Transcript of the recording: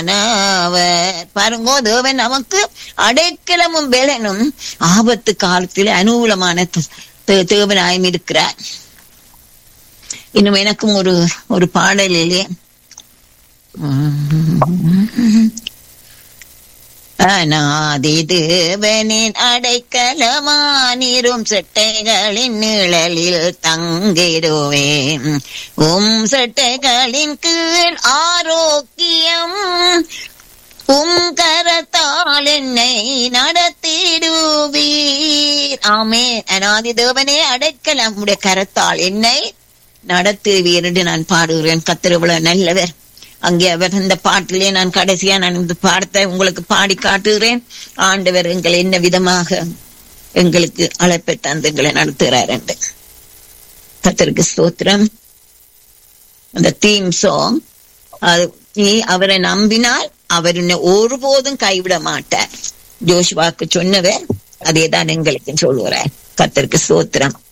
அவர் பாருங்கோ தேவன் நமக்கு அடைக்கலமும் வேலனும் ஆபத்து காலத்தில் அனுகூலமான த- தே- தேவனாயும் இருக்கிறார் இன்னும் எனக்கும் ஒரு ஒரு பாடலிலே அநாதி தேவனின் அடைக்கலமானிரும் செட்டைகளின் நிழலில் தங்கிடுவேன் உம் செட்டைகளின் கீழ் ஆரோக்கியம் உம் கரத்தால் என்னை நடத்திடுவீர் ஆமே அநாதி தேவனே அடைக்கலம் உடைய கரத்தால் என்னை நடத்துவீர் என்று நான் பாடுகிறேன் கத்திரவுல நல்லவர் அங்கே அவர் இந்த பாட்டிலே நான் கடைசியா நான் இந்த பாடத்தை உங்களுக்கு பாடி காட்டுகிறேன் ஆண்டவர் எங்களை என்ன விதமாக எங்களுக்கு அழைப்பை தந்து எங்களை நடத்துகிறார் என்று கத்தருக்கு ஸ்தோத்திரம் அந்த தீம் சாங் அது நீ அவரை நம்பினால் அவர் உன்னை ஒருபோதும் கைவிட மாட்டார் ஜோஷுவாக்கு சொன்னவர் அதேதான் எங்களுக்கு சொல்லுகிறார் கத்தருக்கு ஸ்தோத்திரம்